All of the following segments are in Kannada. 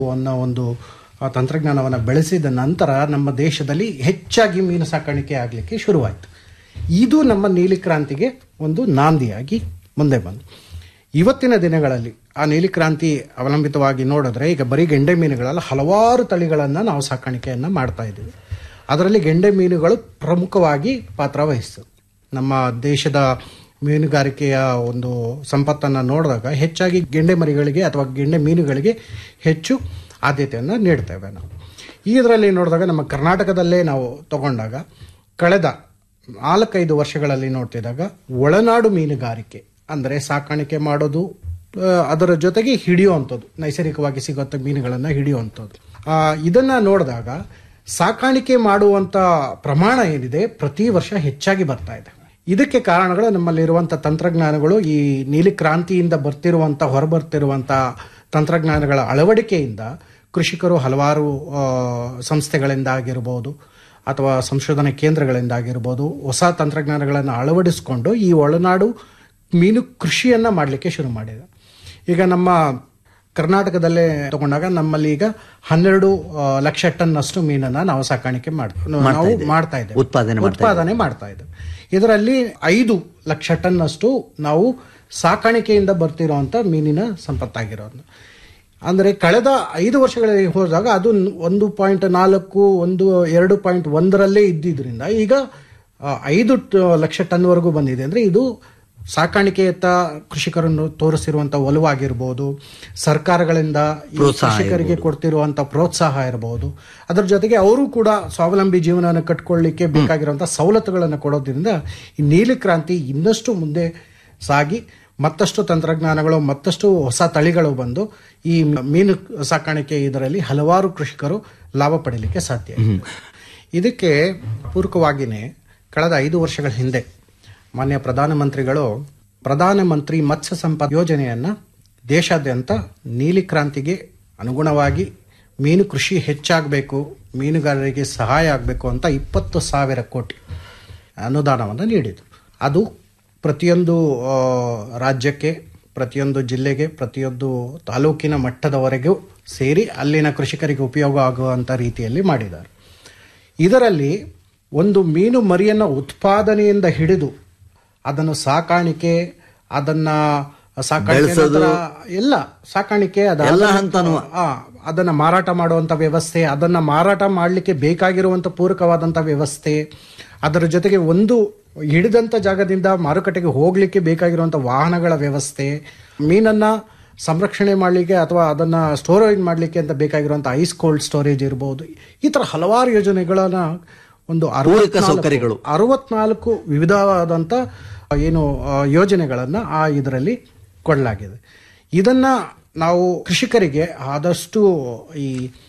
ಅನ್ನೋ ಒಂದು ಆ, ತಂತ್ರಜ್ಞಾನವನ್ನು ಬೆಳೆಸಿದ ನಂತರ ನಮ್ಮ ದೇಶದಲ್ಲಿ ಹೆಚ್ಚಾಗಿ ಮೀನು ಸಾಕಾಣಿಕೆ ಆಗಲಿಕ್ಕೆ ಶುರುವಾಯಿತು ಇದು ನಮ್ಮ ನೀಲಿ ಕ್ರಾಂತಿಗೆ ಒಂದು ನಾಂದಿಯಾಗಿ ಮುಂದೆ ಬಂತು ಇವತ್ತಿನ ದಿನಗಳಲ್ಲಿ ಆ ನೀಲಿ ಕ್ರಾಂತಿ ಅವಲಂಬಿತವಾಗಿ ನೋಡಿದ್ರೆ ಈಗ ಬರೀ ಗೆಂಡೆ ಮೀನುಗಳಲ್ಲ ಹಲವಾರು ತಳಿಗಳನ್ನು ನಾವು ಸಾಕಾಣಿಕೆಯನ್ನು ಮಾಡ್ತಾ ಇದ್ದೀವಿ ಅದರಲ್ಲಿ ಗೆಂಡೆ ಮೀನುಗಳು ಪ್ರಮುಖವಾಗಿ ಪಾತ್ರ ವಹಿಸ್ತದೆ ನಮ್ಮ ದೇಶದ ಮೀನುಗಾರಿಕೆಯ ಒಂದು ಸಂಪತ್ತನ್ನು ನೋಡಿದಾಗ ಹೆಚ್ಚಾಗಿ ಗೆಂಡೆ ಮರಿಗಳಿಗೆ ಅಥವಾ ಗೆಂಡೆ ಮೀನುಗಳಿಗೆ ಹೆಚ್ಚು ಆದ್ಯತೆಯನ್ನು ನೀಡ್ತೇವೆ ನಾವು ಇದರಲ್ಲಿ ನೋಡಿದಾಗ ನಮ್ಮ ಕರ್ನಾಟಕದಲ್ಲೇ ನಾವು ತಗೊಂಡಾಗ ಕಳೆದ ನಾಲ್ಕೈದು ವರ್ಷಗಳಲ್ಲಿ ನೋಡ್ತಿದ್ದಾಗ ಒಳನಾಡು ಮೀನುಗಾರಿಕೆ ಅಂದರೆ ಸಾಕಾಣಿಕೆ ಮಾಡೋದು ಆ, ಅದರ ಜೊತೆಗೆ ಹಿಡಿಯುವಂಥದ್ದು ನೈಸರ್ಗಿಕವಾಗಿ ಸಿಗುವಂಥ ಮೀನುಗಳನ್ನು ಹಿಡಿಯುವಂಥದ್ದು ಆ, ಇದನ್ನ ನೋಡಿದಾಗ ಸಾಕಾಣಿಕೆ ಮಾಡುವಂಥ ಪ್ರಮಾಣ ಏನಿದೆ ಪ್ರತಿ ವರ್ಷ ಹೆಚ್ಚಾಗಿ ಬರ್ತಾ ಇದೆ ಇದಕ್ಕೆ ಕಾರಣಗಳು ನಮ್ಮಲ್ಲಿರುವಂಥ ತಂತ್ರಜ್ಞಾನಗಳು ಈ ನೀಲಿ ಕ್ರಾಂತಿಯಿಂದ ಬರ್ತಿರುವಂಥ ಹೊರಬರ್ತಿರುವಂಥ ತಂತ್ರಜ್ಞಾನಗಳ ಅಳವಡಿಕೆಯಿಂದ ಕೃಷಿಕರು ಹಲವಾರು ಆ, ಸಂಸ್ಥೆಗಳಿಂದ ಆಗಿರ್ಬೋದು ಅಥವಾ ಸಂಶೋಧನಾ ಕೇಂದ್ರಗಳಿಂದ ಆಗಿರ್ಬೋದು ಹೊಸ ತಂತ್ರಜ್ಞಾನಗಳನ್ನು ಅಳವಡಿಸಿಕೊಂಡು ಈ ಒಳನಾಡು ಮೀನು ಕೃಷಿಯನ್ನ ಮಾಡಲಿಕ್ಕೆ ಶುರು ಮಾಡಿದೆ ಈಗ ನಮ್ಮ ಕರ್ನಾಟಕದಲ್ಲೇ ತಗೊಂಡಾಗ ನಮ್ಮಲ್ಲಿ ಈಗ ಹನ್ನೆರಡು ಆ, ಲಕ್ಷ ಟನ್ ಅಷ್ಟು ಮೀನನ್ನ ನಾವು ಸಾಕಾಣಿಕೆ ಮಾಡ್ ನಾವು ಮಾಡ್ತಾ ಇದ್ದೇವೆ ಉತ್ಪಾದನೆ ಮಾಡ್ತಾ ಉತ್ಪಾದನೆ ಮಾಡ್ತಾ ಇದ್ದೇವೆ ಇದರಲ್ಲಿ ಐದು ಲಕ್ಷ ಟನ್ ಅಷ್ಟು ನಾವು ಸಾಕಾಣಿಕೆಯಿಂದ ಬರ್ತಿರುವಂತ ಮೀನಿನ ಸಂಪತ್ತಾಗಿರೋದು ಅಂದರೆ ಕಳೆದ ಐದು ವರ್ಷಗಳಲ್ಲಿ ಹೋದಾಗ ಅದು ಒಂದು ಪಾಯಿಂಟ್ ನಾಲ್ಕು ಒಂದು ಎರಡು ಪಾಯಿಂಟ್ ಒಂದರಲ್ಲೇ ಇದ್ದಿದ್ರಿಂದ ಈಗ ಆ, ಐದು ಟ- ಲಕ್ಷ ಟನ್ವರೆಗೂ ಬಂದಿದೆ ಅಂದರೆ ಇದು ಸಾಕಾಣಿಕೆಯತ್ತ ಕೃಷಿಕರನ್ನು ತೋರಿಸಿರುವಂಥ ಒಲವಾಗಿರ್ಬೋದು ಸರ್ಕಾರಗಳಿಂದ ಈ ಕೃಷಿಕರಿಗೆ ಕೊಡ್ತಿರುವಂಥ ಪ್ರೋತ್ಸಾಹ ಇರಬಹುದು ಅದರ ಜೊತೆಗೆ ಅವರು ಕೂಡ ಸ್ವಾವಲಂಬಿ ಜೀವನವನ್ನು ಕಟ್ಕೊಳ್ಳಿಕ್ಕೆ ಬೇಕಾಗಿರುವಂಥ ಸವಲತ್ತುಗಳನ್ನು ಕೊಡೋದ್ರಿಂದ ಈ ನೀಲಿ ಕ್ರಾಂತಿ ಇನ್ನಷ್ಟು ಮುಂದೆ ಸಾಗಿ ಮತ್ತಷ್ಟು ತಂತ್ರಜ್ಞಾನಗಳು ಮತ್ತಷ್ಟು ಹೊಸ ತಳಿಗಳು ಬಂದು ಈ ಮೀನು ಸಾಕಾಣಿಕೆ ಇದರಲ್ಲಿ ಹಲವಾರು ಕೃಷಿಕರು ಲಾಭ ಪಡೀಲಿಕ್ಕೆ ಸಾಧ್ಯ ಇದೆ. ಇದಕ್ಕೆ ಪೂರಕವಾಗಿಯೇ ಕಳೆದ ಐದು ವರ್ಷಗಳ ಹಿಂದೆ ಮಾನ್ಯ ಪ್ರಧಾನಮಂತ್ರಿಗಳು ಪ್ರಧಾನಮಂತ್ರಿ ಮತ್ಸ್ಯ ಸಂಪದ ಯೋಜನೆಯನ್ನ ದೇಶಾದ್ಯಂತ ನೀಲಿ ಕ್ರಾಂತಿಗೆ ಅನುಗುಣವಾಗಿ ಮೀನು ಕೃಷಿ ಹೆಚ್ಚಾಗಬೇಕು ಮೀನುಗಾರರಿಗೆ ಸಹಾಯ ಆಗಬೇಕು ಅಂತ ಇಪ್ಪತ್ತು ಸಾವಿರ ಕೋಟಿ ಅನುದಾನವನ್ನು ನೀಡಿತು ಅದು ಪ್ರತಿಯೊಂದು ಆ, ರಾಜ್ಯಕ್ಕೆ ಪ್ರತಿಯೊಂದು ಜಿಲ್ಲೆಗೆ ಪ್ರತಿಯೊಂದು ತಾಲೂಕಿನ ಮಟ್ಟದವರೆಗೂ ಸೇರಿ ಅಲ್ಲಿನ ಕೃಷಿಕರಿಗೆ ಉಪಯೋಗ ಆಗುವಂಥ ರೀತಿಯಲ್ಲಿ ಮಾಡಿದ್ದಾರೆ ಇದರಲ್ಲಿ ಒಂದು ಮೀನು ಮರಿಯನ್ನು ಉತ್ಪಾದನೆಯಿಂದ ಹಿಡಿದು ಅದನ್ನು ಸಾಕಾಣಿಕೆ ಅದನ್ನ ಸಾಕಾಣಿಕೆ ನಂತರ ಎಲ್ಲ ಸಾಕಾಣಿಕೆ ಅದ ಎಲ್ಲ ಹಂತನೂ. ಆ, ಅದನ್ನ ಮಾರಾಟ ಮಾಡುವಂತ ವ್ಯವಸ್ಥೆ ಅದನ್ನ ಮಾರಾಟ ಮಾಡಲಿಕ್ಕೆ ಬೇಕಾಗಿರುವಂತ ಪೂರಕವಾದಂತ ವ್ಯವಸ್ಥೆ ಅದರ ಜೊತೆಗೆ ಒಂದು ಹಿಡಿದಂತ ಜಾಗದಿಂದ ಮಾರುಕಟ್ಟೆಗೆ ಹೋಗ್ಲಿಕ್ಕೆ ಬೇಕಾಗಿರುವಂತ ವಾಹನಗಳ ವ್ಯವಸ್ಥೆ ಮೀನನ್ನ ಸಂರಕ್ಷಣೆ ಮಾಡಲಿಕ್ಕೆ ಅಥವಾ ಅದನ್ನ ಸ್ಟೋರೇಜ್ ಮಾಡಲಿಕ್ಕೆ ಅಂತ ಬೇಕಾಗಿರುವಂತ ಐಸ್ ಕೋಲ್ಡ್ ಸ್ಟೋರೇಜ್ ಇರಬಹುದು ಈ ತರ ಹಲವಾರು ಯೋಜನೆಗಳನ್ನ ಒಂದು ಅರವತ್ನಾಲ್ಕು- ಸೌಕರ್ಯಗಳು. ಅರವತ್ನಾಲ್ಕು ವಿವಿಧವಾದಂಥ ಏನು ಆ, ಯೋಜನೆಗಳನ್ನ ಆ ಇದರಲ್ಲಿ ಕೊಡಲಾಗಿದೆ ಇದನ್ನ ನಾವು ಕೃಷಿಕರಿಗೆ ಆದಷ್ಟು ಈ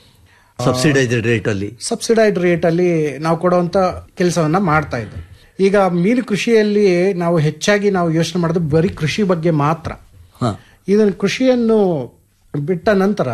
ಸಬ್ಸಿಡೈಸ್ಡ್ ರೇಟ್ ಅಲ್ಲಿ ಸಬ್ಸಿಡೈಡ್ ರೇಟ್ ಅಲ್ಲಿ ನಾವು ಕೊಡುವಂತ ಕೆಲಸವನ್ನ ಮಾಡ್ತಾ ಇದ್ದೇವೆ ಈಗ ಮೀನು ಕೃಷಿಯಲ್ಲಿ ನಾವು ಹೆಚ್ಚಾಗಿ ನಾವು ಯೋಚನೆ ಮಾಡೋದು ಬರೀ ಕೃಷಿ ಬಗ್ಗೆ ಮಾತ್ರ ಹ. ಇದನ್ನು ಕೃಷಿಯನ್ನು ಬಿಟ್ಟ ನಂತರ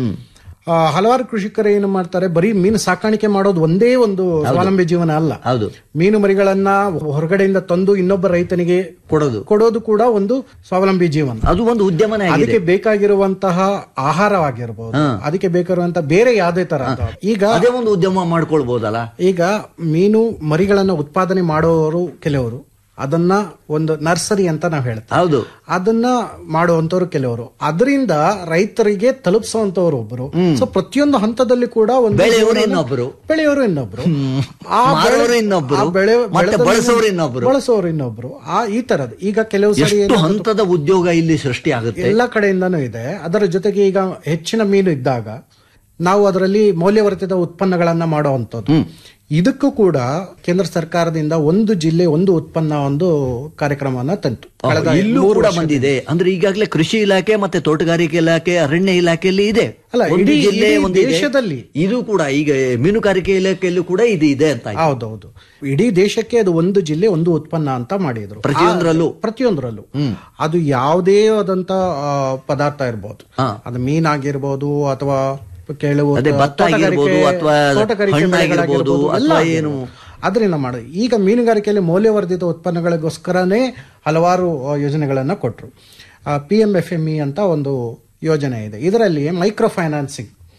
ಆ, ಹಲವಾರು ಕೃಷಿಕರು ಏನು ಮಾಡ್ತಾರೆ ಬರೀ ಮೀನು ಸಾಕಾಣಿಕೆ ಮಾಡೋದು ಒಂದೇ ಒಂದು ಸ್ವಾವಲಂಬಿ ಜೀವನ ಅಲ್ಲ ಹೌದು ಮೀನು ಮರಿಗಳನ್ನ ಹೊರಗಡೆಯಿಂದ ತಂದು ಇನ್ನೊಬ್ಬ ರೈತನಿಗೆ ಕೊಡೋದು ಕೊಡೋದು ಕೂಡ ಒಂದು ಸ್ವಾವಲಂಬಿ ಜೀವನ ಅದು ಒಂದು ಉದ್ಯಮನೇ ಆಗಿದೆ ಅದಕ್ಕೆ ಬೇಕಾಗಿರುವಂತಹ ಆಹಾರವಾಗಿರ್ಬೋದು ಅದಕ್ಕೆ ಬೇಕಾಗಿರುವಂತಹ ಬೇರೆ ಯಾವುದೇ ತರ ಈಗ ಅದೇ ಒಂದು ಉದ್ಯಮ ಮಾಡ್ಕೊಳ್ಬಹುದಲ್ಲ ಈಗ ಮೀನು ಮರಿಗಳನ್ನ ಉತ್ಪಾದನೆ ಮಾಡೋರು ಕೆಲವರು ಅದನ್ನ ಒಂದು ನರ್ಸರಿ ಅಂತ ನಾವು ಹೇಳ್ತೇವೆ ಹೌದು ಅದನ್ನ ಮಾಡುವಂತವ್ರು ಕೆಲವರು ಅದರಿಂದ ರೈತರಿಗೆ ತಲುಪಿಸುವಂತವ್ರು ಒಬ್ಬರು ಸೊ ಪ್ರತಿಯೊಂದು ಹಂತದಲ್ಲಿ ಕೂಡ ಒಂದು ಬೆಳೆಯೋರು ಜೀವನವನ್ನ- ಇನ್ನೊಬ್ರು. ಬೆಳೆಯೋರು ಇನ್ನೊಬ್ರು ಆ ಮಾರೋರು ಬೆಳೆ- ಇನ್ನೊಬ್ರು. ಆ ಬೆಳೆ ಮತ್ತೆ ಬೆಳೆದ ಬಳಸೋರು ಮೇಲೆ- ಇನ್ನೊಬ್ರು. ಬಳಸೋರು ಇನ್ನೊಬ್ರು ಆ ಈ ತರದ್ ಈಗ ಕೆಲವು ಸರಿ ಎಷ್ಟು ಏನಾಗುತ್ತೆ- ಹಂತದ ಉದ್ಯೋಗ ಇಲ್ಲಿ ಸೃಷ್ಟಿ ಆಗುತ್ತೆ ಎಲ್ಲ ಕಡೆಯಿಂದನೂ ಇದೆ ಅದರ ಜೊತೆಗೆ ಈಗ ಹೆಚ್ಚಿನ ಮೀನು ಇದ್ದಾಗ ನಾವು ಅದರಲ್ಲಿ ಮೌಲ್ಯವರ್ಧಿತ ಉತ್ಪನ್ನಗಳನ್ನ ಮಾಡುವಂಥದ್ದು ಇದಕ್ಕೂ ಕೂಡ ಕೇಂದ್ರ ಸರ್ಕಾರದಿಂದ ಒಂದು ಜಿಲ್ಲೆ ಒಂದು ಉತ್ಪನ್ನ ಒಂದು ಕಾರ್ಯಕ್ರಮವನ್ನ ತಂತು ಕಳೆದ ಇಲ್ಲೂ ಮೂರು ಕೂಡ ವರ್ಷ- ಬಂದಿದೆ ಅಂದ್ರೆ ಈಗಾಗಲೇ ಕೃಷಿ ಇಲಾಖೆ ಮತ್ತೆ ತೋಟಗಾರಿಕೆ ಇಲಾಖೆ ಅರಣ್ಯ ಇಲಾಖೆಯಲ್ಲಿ ಇದೆ ಅಲ್ಲ, ಒಂದು ಇಡೀ- ಜಿಲ್ಲೆ ಇಡೀ ಒಂದು ಇದೆ. ದೇಶದಲ್ಲಿ. ಇದು ಕೂಡ ಈಗ ಮೀನುಗಾರಿಕೆ ಇಲಾಖೆಯಲ್ಲೂ ಕೂಡ ಇದು ಇದೆ ಅಂತ ಆಯ್ತು. ಹೌದೌದು ಇಡೀ ದೇಶಕ್ಕೆ ಅದು ಒಂದು ಜಿಲ್ಲೆ ಒಂದು ಉತ್ಪನ್ನ ಅಂತ ಮಾಡಿದ್ರು ಪ್ರತಿಯೊಂದರಲ್ಲೂ? ಆ- ಪ್ರತಿಯೊಂದರಲ್ಲೂ ಅದು ಯಾವುದೇ ಆದಂತ ಆ, ಪದಾರ್ಥ ಇರ್ಬೋದು ಹಾ. ಅದು ಮೀನಾಗಿರ್ಬೋದು ಅಥವಾ ಕೆಲವು ಅದೇ ಭತ್ತ ತೋಟಗಾರಿಕೆ- ಆಗಿರ್ಬೋದು ಅಥವಾ ತೋಟಗಾರಿಕೆ ಹಣ್ಣಾಗಿರ್ಬೋದು ಬೆಳೆಗಳಾಗಿರ್ಬೋದು, ಎಲ್ಲ ಅಥವಾ ಏನು? ಅದರಿಂದ ಮಾಡೋದು ಈಗ ಮೀನುಗಾರಿಕೆಯಲ್ಲಿ ಮೌಲ್ಯವರ್ಧಿತ ಉತ್ಪನ್ನಗಳಿಗೋಸ್ಕರನೇ ಹಲವಾರು ಆ, ಯೋಜನೆಗಳನ್ನ ಕೊಟ್ಟರು P M F M E ಅಂತ ಒಂದು ಯೋಜನೆ ಇದೆ ಇದರಲ್ಲಿ ಮೈಕ್ರೋ ಫೈನಾನ್ಸಿಂಗ್